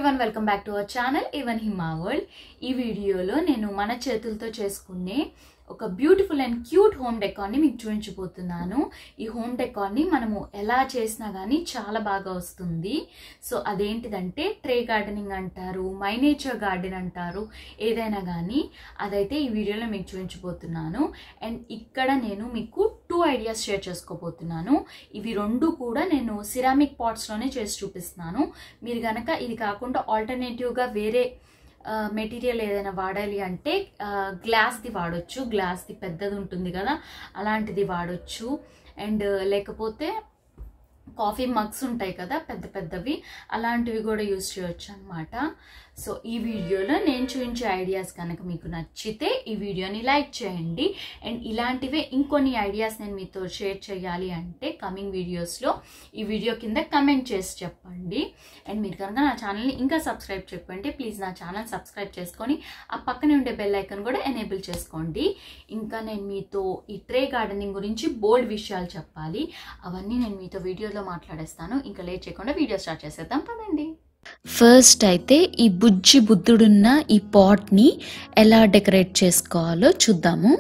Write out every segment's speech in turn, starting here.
one welcome back to our channel even Hima world ఈ వీడియోలో నేను మన చేతులతో చేసుకునే ఒక బ్యూటిఫుల్ అండ్ క్యూట్ హోమ్ డెకార్ని మీకు చూపించబోతున్నాను ఈ హోమ్ డెకార్ని మనము ఎలా చేసినా కానీ చాలా బాగా వస్తుంది సో అదేంటిదంటే ట్రే గార్డెనింగ్ అంటారు మైనేచర్ గార్డెన్ అంటారు ఏదైనా కానీ అదైతే ఈ వీడియోలో మీకు చూపించబోతున్నాను అండ్ ఇక్కడ నేను మీకు టూ ఐడియాస్ షేర్ చేసుకోబోతున్నాను ఇవి రెండు కూడా నేను సిరామిక్ పాట్స్లోనే చేసి చూపిస్తున్నాను మీరు కనుక ఇది కాకుండా ఆల్టర్నేటివ్గా వేరే మెటీరియల్ ఏదైనా వాడాలి అంటే గ్లాస్ది వాడొచ్చు గ్లాస్ది పెద్దది ఉంటుంది కదా అలాంటిది వాడొచ్చు అండ్ లేకపోతే కాఫీ మగ్స్ ఉంటాయి కదా పెద్ద పెద్దవి అలాంటివి కూడా యూస్ చేయొచ్చు అనమాట సో ఈ వీడియోలో నేను చూపించే ఐడియాస్ కనుక మీకు నచ్చితే ఈ వీడియోని లైక్ చేయండి అండ్ ఇలాంటివే ఇంకొన్ని ఐడియాస్ నేను మీతో షేర్ చేయాలి అంటే కమింగ్ వీడియోస్లో ఈ వీడియో కింద కమెంట్ చేసి చెప్పండి అండ్ మీరు కనుక నా ఛానల్ని ఇంకా సబ్స్క్రైబ్ చెప్పండి ప్లీజ్ నా ఛానల్ సబ్స్క్రైబ్ చేసుకొని ఆ పక్కనే ఉండే బెల్ ఐకన్ కూడా ఎనేబుల్ చేసుకోండి ఇంకా నేను మీతో ఈ ట్రే గార్డెనింగ్ గురించి బోల్డ్ విషయాలు చెప్పాలి అవన్నీ నేను మీతో వీడియోలో మాట్లాడేస్తాను ఇంకా లేట్ చేయకుండా వీడియో స్టార్ట్ చేసేద్దాం పదండి ఫస్ట్ అయితే ఈ బుజ్జి బుద్ధుడున్న ఈ పాట్ని ఎలా డెకరేట్ చేసుకోవాలో చూద్దాము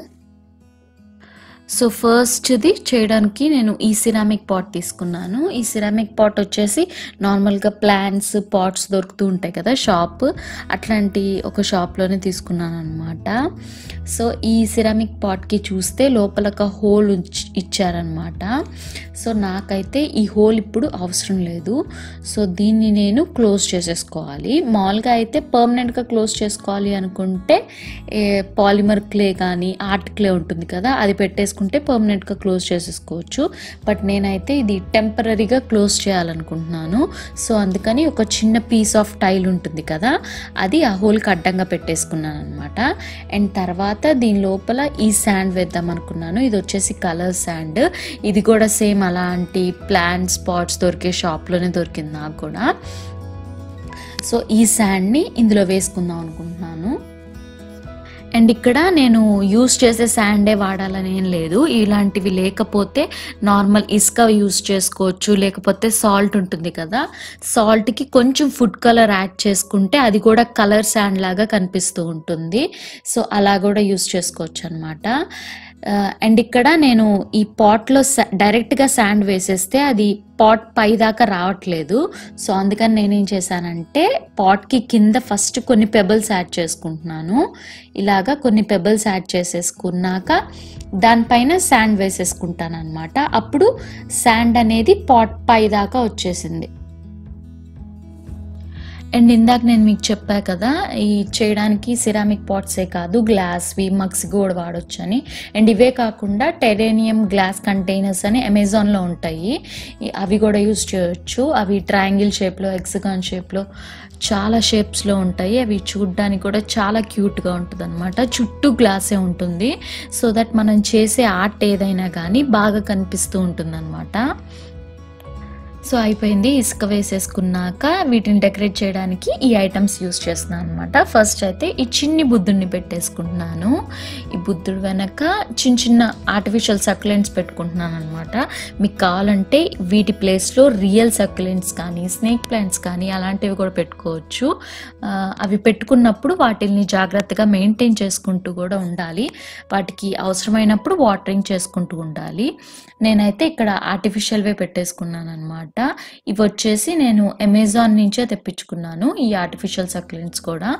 సో ఫస్ట్ది చేయడానికి నేను ఈ సిరామిక్ పాట్ తీసుకున్నాను ఈ సిరామిక్ పాట్ వచ్చేసి నార్మల్గా ప్లాంట్స్ పాట్స్ దొరుకుతూ ఉంటాయి కదా షాప్ అట్లాంటి ఒక షాప్లోనే తీసుకున్నాను అనమాట సో ఈ సిరామిక్ పాట్కి చూస్తే లోపల ఒక హోల్ ఇచ్చారనమాట సో నాకైతే ఈ హోల్ ఇప్పుడు అవసరం లేదు సో దీన్ని నేను క్లోజ్ చేసేసుకోవాలి మామూలుగా అయితే పర్మనెంట్గా క్లోజ్ చేసుకోవాలి అనుకుంటే పాలిమర్ క్లే కానీ ఆర్ట్ క్లే ఉంటుంది కదా అది పెట్టేసుకుంటే పర్మనెంట్గా క్లోజ్ చేసేసుకోవచ్చు బట్ నేనైతే ఇది టెంపరీగా క్లోజ్ చేయాలనుకుంటున్నాను సో అందుకని ఒక చిన్న పీస్ ఆఫ్ టైల్ ఉంటుంది కదా అది ఆ హోల్కి అడ్డంగా పెట్టేసుకున్నాను అనమాట అండ్ తర్వాత దీని లోపల ఈ శాండ్ వేద్దాం అనుకున్నాను ఇది వచ్చేసి కలర్ శాండ్ ఇది కూడా సేమ్ అలాంటి ప్లాంట్ స్పాట్స్ దొరికే షాప్లోనే దొరికింది నాకు కూడా సో ఈ శాండ్ని ఇందులో వేసుకుందాం అనుకుంటున్నాను అండ్ ఇక్కడ నేను యూస్ చేసే శాండే వాడాలని ఏం లేదు ఇలాంటివి లేకపోతే నార్మల్ ఇసుక యూస్ చేసుకోవచ్చు లేకపోతే సాల్ట్ ఉంటుంది కదా సాల్ట్కి కొంచెం ఫుడ్ కలర్ యాడ్ చేసుకుంటే అది కూడా కలర్ శాండ్ లాగా కనిపిస్తూ ఉంటుంది సో అలా కూడా యూస్ చేసుకోవచ్చు అనమాట అండ్ ఇక్కడ నేను ఈ పాట్లో డైరెక్ట్గా శాండ్ వేసేస్తే అది పాట్ పై దాకా రావట్లేదు సో అందుకని నేనేం చేశానంటే పాట్కి కింద ఫస్ట్ కొన్ని పెబల్స్ యాడ్ చేసుకుంటున్నాను ఇలాగా కొన్ని పెబల్స్ యాడ్ చేసేసుకున్నాక దానిపైన శాండ్ వేసేసుకుంటాను అనమాట అప్పుడు శాండ్ అనేది పాట్ పై దాకా వచ్చేసింది అండ్ ఇందాక నేను మీకు చెప్పా కదా ఈ చేయడానికి సిరామిక్ పాట్సే కాదు గ్లాస్వి మగ్స్ కూడా వాడొచ్చు అని అండ్ ఇవే కాకుండా టెరేనియం గ్లాస్ కంటైనర్స్ అని అమెజాన్లో ఉంటాయి అవి కూడా యూస్ చేయొచ్చు అవి ట్రయాంగిల్ షేప్లో ఎక్సగాన్ షేప్లో చాలా షేప్స్లో ఉంటాయి అవి చూడ్డానికి కూడా చాలా క్యూట్గా ఉంటుంది అనమాట చుట్టూ గ్లాసే ఉంటుంది సో దట్ మనం చేసే ఆర్ట్ ఏదైనా కానీ బాగా కనిపిస్తూ ఉంటుంది అనమాట సో అయిపోయింది ఇసుక వేసేసుకున్నాక వీటిని డెకరేట్ చేయడానికి ఈ ఐటమ్స్ యూస్ చేస్తున్నాను అనమాట ఫస్ట్ అయితే ఈ చిన్ని బుద్ధుడిని పెట్టేసుకుంటున్నాను ఈ బుద్ధుడు వెనక చిన్న చిన్న ఆర్టిఫిషియల్ సక్యులెంట్స్ పెట్టుకుంటున్నాను అనమాట మీకు కావాలంటే వీటి ప్లేస్లో రియల్ సక్యులెంట్స్ కానీ స్నేక్ ప్లాంట్స్ కానీ అలాంటివి కూడా పెట్టుకోవచ్చు అవి పెట్టుకున్నప్పుడు వాటిని జాగ్రత్తగా మెయింటైన్ చేసుకుంటూ కూడా ఉండాలి వాటికి అవసరమైనప్పుడు వాటరింగ్ చేసుకుంటూ ఉండాలి నేనైతే ఇక్కడ ఆర్టిఫిషియల్వే పెట్టేసుకున్నాను అనమాట ఇవి వచ్చేసి నేను అమెజాన్ నుంచే తెప్పించుకున్నాను ఈ ఆర్టిఫిషియల్ సక్లెంట్స్ కూడా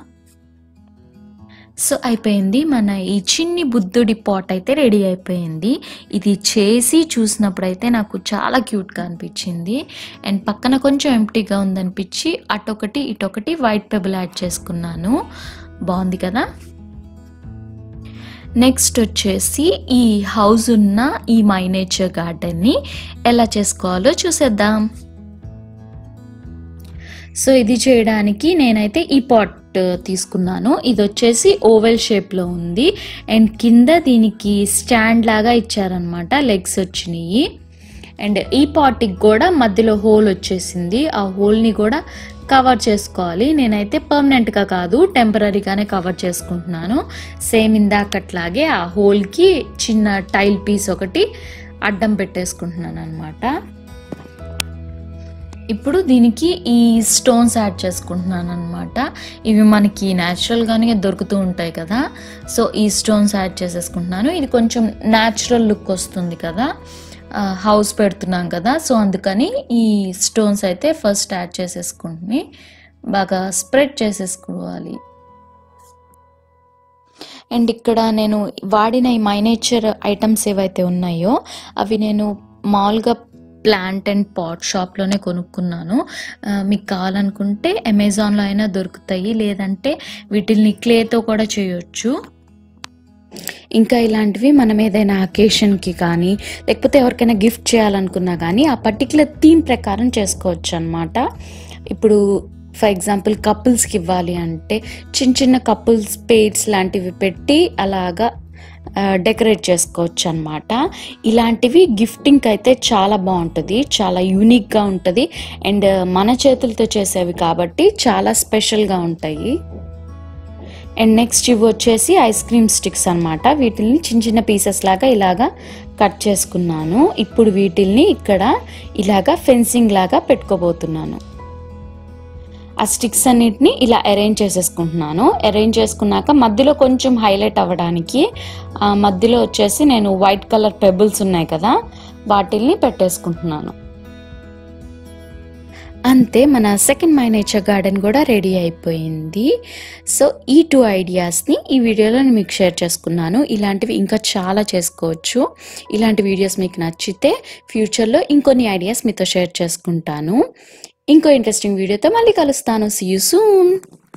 సో అయిపోయింది మన ఈ చిన్ని బుద్ధుడి పాట్ అయితే రెడీ అయిపోయింది ఇది చేసి చూసినప్పుడు అయితే నాకు చాలా క్యూట్గా అనిపించింది అండ్ పక్కన కొంచెం ఎంప్టీగా ఉందనిపించి అటొకటి ఇటొకటి వైట్ పెబుల్ యాడ్ చేసుకున్నాను బాగుంది కదా నెక్స్ట్ వచ్చేసి ఈ హౌస్ ఉన్న ఈ మైనేచర్ గార్డెన్ని ఎలా చేసుకోవాలో చూసేద్దాం సో ఇది చేయడానికి నేనైతే ఈ పాట్ తీసుకున్నాను ఇది వచ్చేసి ఓవెల్ షేప్లో ఉంది అండ్ కింద దీనికి స్టాండ్ లాగా ఇచ్చారనమాట లెగ్స్ వచ్చినాయి అండ్ ఈ పాట్కి కూడా మధ్యలో హోల్ వచ్చేసింది ఆ హోల్ని కూడా కవర్ చేసుకోవాలి నేనైతే పర్మనెంట్గా కాదు టెంపరీగానే కవర్ చేసుకుంటున్నాను సేమ్ ఇందాకట్లాగే ఆ హోల్కి చిన్న టైల్ పీస్ ఒకటి అడ్డం పెట్టేసుకుంటున్నాను అనమాట ఇప్పుడు దీనికి ఈ స్టోన్స్ యాడ్ చేసుకుంటున్నాను అనమాట ఇవి మనకి న్యాచురల్గానే దొరుకుతూ ఉంటాయి కదా సో ఈ స్టోన్స్ యాడ్ చేసేసుకుంటున్నాను ఇది కొంచెం న్యాచురల్ లుక్ వస్తుంది కదా ఆ, హౌస్ పెడుతున్నాం కదా సో అందుకని ఈ స్టోన్స్ అయితే ఫస్ట్ యాడ్ చేసేసుకుంటుని బాగా స్ప్రెడ్ చేసేసుకోవాలి అండ్ ఇక్కడ నేను వాడిన ఈ మైనేచర్ ఐటమ్స్ ఏవైతే ఉన్నాయో అవి నేను మామూలుగా ప్లాంట్ అండ్ పాట్ షాప్లోనే కొనుక్కున్నాను ఆ, మీకు కావాలనుకుంటే అమెజాన్లో అయినా దొరుకుతాయి లేదంటే వీటిల్ని క్లేతో కూడా చేయొచ్చు ఇంకా ఇలాంటివి మనం ఏదైనా అకేషన్కి కానీ లేకపోతే ఎవరికైనా గిఫ్ట్ చేయాలనుకున్నా కానీ ఆ పర్టికులర్ థీమ్ ప్రకారం చేసుకోవచ్చు అనమాట ఇప్పుడు ఫర్ ఎగ్జాంపుల్ కపుల్స్కి ఇవ్వాలి అంటే చిన్న చిన్న కపుల్స్ పేడ్స్ లాంటివి పెట్టి అలాగా డెకరేట్ చేసుకోవచ్చు అనమాట ఇలాంటివి గిఫ్టింగ్కి అయితే చాలా బాగుంటుంది చాలా యూనిక్గా ఉంటుంది అండ్ మన చేతులతో చేసేవి కాబట్టి చాలా స్పెషల్గా ఉంటాయి అండ్ నెక్స్ట్ ఇవి వచ్చేసి ఐస్ క్రీమ్ స్టిక్స్ అనమాట వీటిల్ని చిన్న చిన్న పీసెస్ లాగా ఇలాగా కట్ చేసుకున్నాను ఇప్పుడు వీటిల్ని ఇక్కడ ఇలాగా ఫెన్సింగ్ లాగా పెట్టుకోబోతున్నాను ఆ స్టిక్స్ అన్నిటిని ఇలా అరేంజ్ చేసేసుకుంటున్నాను అరేంజ్ చేసుకున్నాక మధ్యలో కొంచెం హైలైట్ అవ్వడానికి ఆ మధ్యలో వచ్చేసి నేను వైట్ కలర్ పెబుల్స్ ఉన్నాయి కదా వాటిల్ని పెట్టేసుకుంటున్నాను అంతే మన సెకండ్ మై నేచర్ గార్డెన్ కూడా రెడీ అయిపోయింది సో ఈ టూ ఐడియాస్ని ఈ వీడియోలో నేను మీకు షేర్ చేసుకున్నాను ఇలాంటివి ఇంకా చాలా చేసుకోవచ్చు ఇలాంటి వీడియోస్ మీకు నచ్చితే ఫ్యూచర్లో ఇంకొన్ని ఐడియాస్ మీతో షేర్ చేసుకుంటాను ఇంకో ఇంట్రెస్టింగ్ వీడియోతో మళ్ళీ కలుస్తాను సీ యూ సూన్